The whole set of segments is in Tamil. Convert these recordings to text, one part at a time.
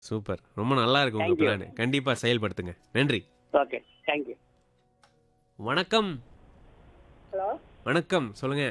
சூப்பர் ரொம்ப நல்லா இருக்கு உங்க Thank you. பிளான் கண்டிப்பா செயல்படுத்துங்க நன்றி ஓகே தேங்க்யூ வணக்கம் ஹலோ வணக்கம் சொல்லுங்க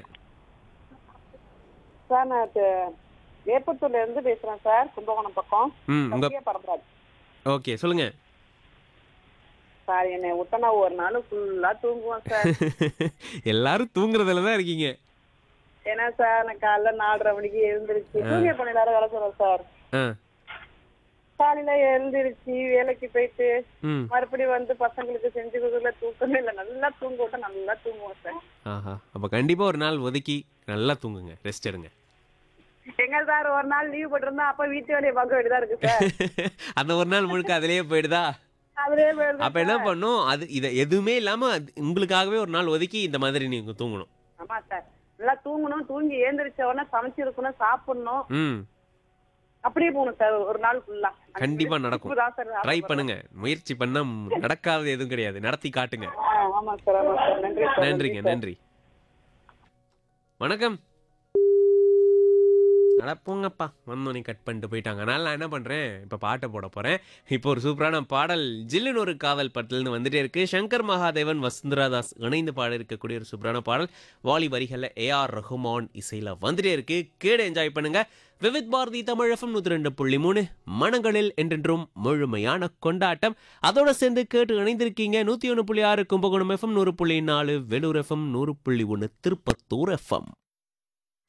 சார் நான் இது வேப்பத்தூர்ல இருந்து பேசுறேன் சார் கும்பகோணம் பக்கம் ம் உங்க சத்யா பரமராஜ் ஓகே சொல்லுங்க சார் என்னை விட்டா நான் ஒரு நாள் ஃபுல்லா தூங்குவேன் சார் எல்லாரும் தூங்குறதுல தான் இருக்கீங்க ஏன்னா சார் நான் காலைல நாலரை மணிக்கு எழுந்திருச்சு தூங்கிய பண்ண நேரம் வேலை சொல்றேன் சார் ஆ காலையில எழுந்திருச்சு வேலைக்கு போயிட்டு ம் மறுபடியும் வந்து பசங்களுக்கு செஞ்சு கொடுக்கல தூக்கமே இல்லை நல்லா தூங்க விட்டா நல்லா தூங்குவேன் சார் ஆஹா அப்ப கண்டிப்பா ஒரு நாள் ஒதுக்கி நல்லா தூங்குங்க ரெஸ்ட் எடுங்க எங்க சார் ஒரு நாள் லீவ் போட்டிருந்தா அப்ப வீட்டு வேலையை பார்க்க வேண்டியதா இருக்கு சார் அந்த ஒரு நாள் முழுக்க அதுலயே போயிடுதா அதுலயே போயிடுது அப்ப என்ன பண்ணும் அது இத எதுவுமே இல்லாம அது உங்களுக்காகவே ஒரு நாள் ஒதுக்கி இந்த மாதிரி நீங்க தூங்கணும் ஆமா சார் நல்லா தூங்கணும் தூங்கி ஏந்திரிச்ச உடனே சமைச்சிருக்கணும் சாப்பிடணும் ம் அப்படியே போகணும் சார் ஒரு நாள் ஃபுல்லா கண்டிப்பா நடக்கும். இப்பதான் சார் ட்ரை பண்ணுங்க முயற்சி பண்ணா நடக்காதது எதுவும் கிடையாது நடத்தி காட்டுங்க ஆ, ஆமா சார் ஆமா சார் நன்றி சார் நன்றிங்க சார். நன்றி வணக்கம் அட போங்கப்பா வந்தோடனே கட் பண்ணிட்டு போயிட்டாங்க அதனால நான் என்ன பண்ணுறேன் இப்போ பாட்டை போட போகிறேன் இப்போ ஒரு சூப்பரான பாடல் ஜில்லுன்னு ஒரு காதல் படத்துலேருந்து வந்துட்டே இருக்கு சங்கர் மகாதேவன் வசுந்தரா தாஸ் இணைந்து பாட இருக்கக்கூடிய ஒரு சூப்பரான பாடல் வாலி வரிகளில் ஏஆர் ரஹ்மான் இசையில் வந்துட்டே இருக்கு கேடு என்ஜாய் பண்ணுங்க விவித் பாரதி தமிழ் எஃப்எம் நூற்றி ரெண்டு புள்ளி மூணு மனங்களில் என்றென்றும் முழுமையான கொண்டாட்டம் அதோட சேர்ந்து கேட்டு இணைந்திருக்கீங்க நூற்றி ஒன்று புள்ளி ஆறு கும்பகோணம் எஃப்எம் நூறு புள்ளி நாலு வேலூர் எஃப்எம் நூறு புள்ளி ஒன்று திருப்பத்தூர் எஃப்எம்